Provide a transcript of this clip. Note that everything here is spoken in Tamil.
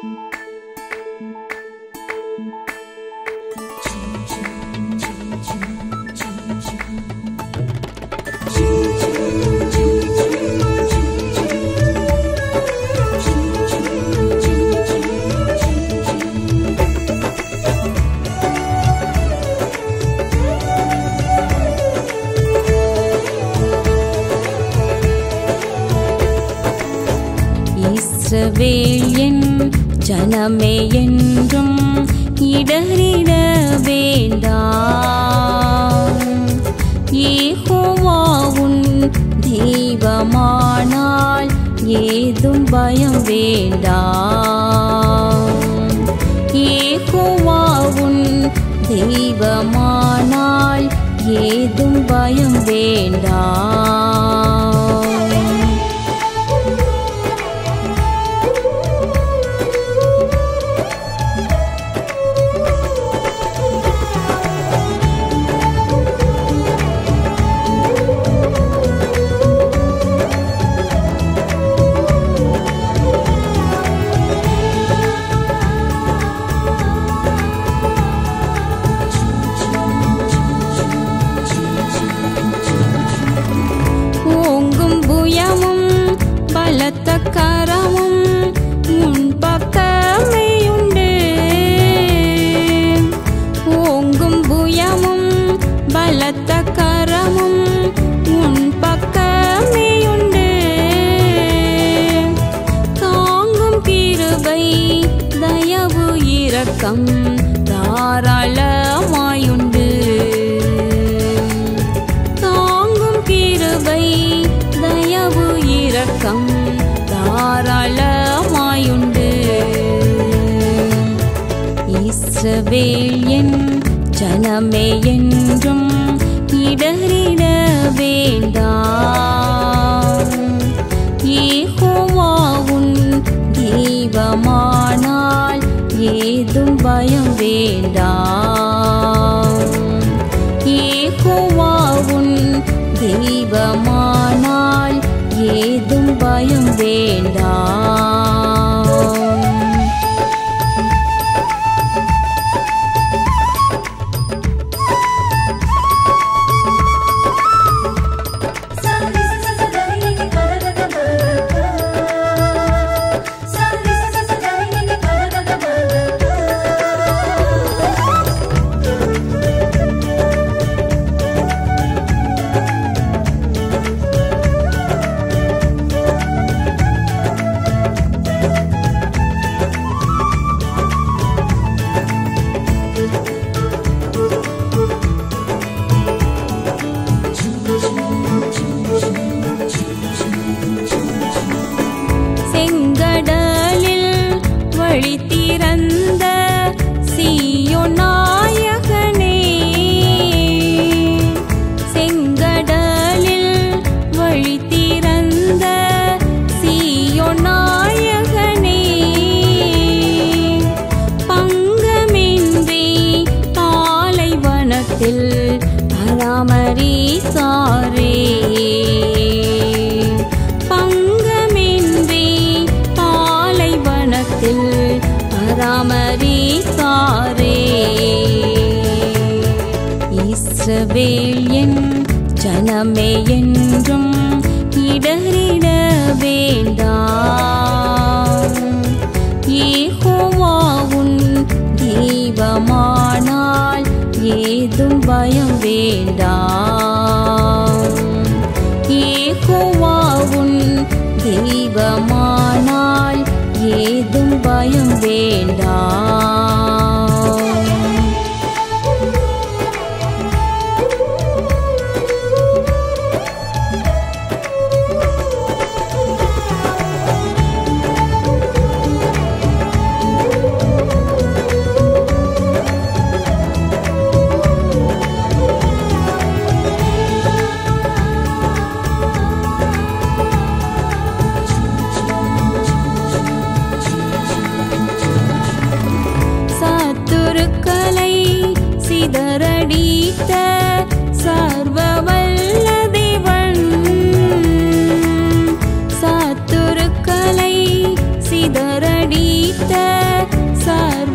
இஸ்ரவேல் என் ஜனமே என்றும் இடறிட வேண்டாம் ஏகோவாவுன் தெய்வமானால் ஏதும் பயம் வேண்டாம் ஏகோவாவுன் தெய்வமானால் ஏதும் பயம் வேண்டாம் ஓங்கும் புயமும் பலத்த கரமும் உன் பக்கமேயுண்டு ஓங்கும் புயமும் பலத்த கரமும் உன் பக்கமேயுண்டு தாங்கும் கிருபை தயவு இரக்கம் தாராளமாயுண்டு தாங்கும் கிருபை தயவு இரக்கம் தாராளமாயுண்டு இஸ்ரவேல் என் ஜனமே என்றும் இடறிட வேண்டாம் ஏகோவாவுன் தெய்வமானால் ஏதும் பயம் வேண்டாம் ஏகோவாவுன் தெய்வமானால் ஏதும் பயம் வேண்டாம் செங்கடலில் வழி திறந்த சீயோன் நாயகனே செங்கடலில் வழி திறந்த சீயோன் நாயகனே பங்கமின்றி பாலைவனத்தில் பராமரிசாரே பங்கமின்றி பாலைவனத்தில் பராமரிசாரே இஸ்ரவேல் என் ஜனமே என்றும் இடறிட வேண்டாம் ஏகோவாவுன் தெய்வமானால் ஏதும் பயம் வேண்டாம் ஏகோவாவுன் தெய்வமானால் ஏதும் பயம் வேண்டாம் சத்துருக்களை சிதறடித்த சர்வவல்ல தேவன் சத்துருக்களை சிதறடித்த சர்வ